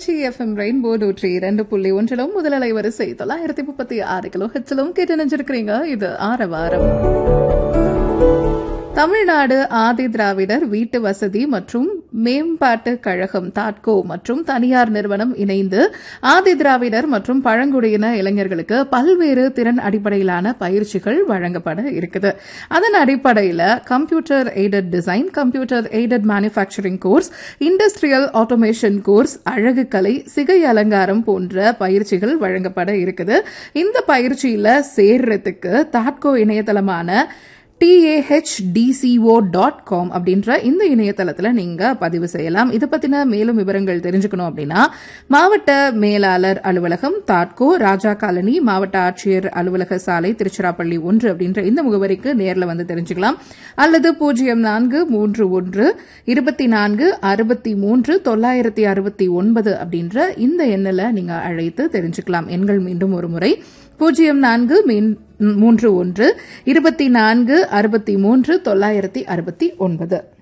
Trichy FM rainbow நூற்றி இரண்டு புள்ளி ஒன்றிலும் முதலலை வரிசை தொள்ளாயிரத்தி முப்பத்தி ஆறு கிலோ ஹெச்சிலும் கேட்டு நினைச்சிருக்கிறீங்க இது ஆரவாரம் தமிழ்நாடு ஆதி திராவிடர் வீட்டு வசதி மற்றும் மேம்பாட்டு கழகம் தாட்கோ மற்றும் தனியார் நிறுவனம் இணைந்து ஆதி திராவிடர் மற்றும் பழங்குடியின இளைஞர்களுக்கு பல்வேறு திறன் அடிப்படையிலான பயிற்சிகள் வழங்கப்பட இருக்குது அதன் அடிப்படையில் computer aided design computer aided manufacturing course industrial automation course அழகுக்கலை சிகை அலங்காரம் போன்ற பயிற்சிகள் வழங்கப்பட இருக்குது இந்த பயிற்சியில சேர்றதுக்கு தாட்கோ இணையதளமான டிஏஹெச்டிசிஓ டாட் காம் அப்படின்ற இந்த இணையதளத்தில் நீங்கள் பதிவு செய்யலாம் இதை பற்றின மேலும் விவரங்கள் தெரிஞ்சுக்கணும் அப்படின்னா மாவட்ட மேலாளர் அலுவலகம் தாட்கோ ராஜா காலனி மாவட்ட ஆட்சியர் அலுவலக சாலை திருச்சிராப்பள்ளி ஒன்று அப்படின்ற இந்த முகவரிக்கு நேரில் வந்து தெரிஞ்சுக்கலாம் அல்லது பூஜ்ஜியம் நான்கு மூன்று ஒன்று இருபத்தி நான்கு அறுபத்தி மூன்று தொள்ளாயிரத்தி அறுபத்தி ஒன்பது அப்படின்ற இந்த எண்ணில் நீங்கள் அழைத்து தெரிஞ்சுக்கலாம் எண்கள் மீண்டும் ஒரு முறை பூஜ்ஜியம் நான்கு மூன்று ஒன்று இருபத்தி நான்கு அறுபத்தி மூன்று தொள்ளாயிரத்தி அறுபத்தி ஒன்பது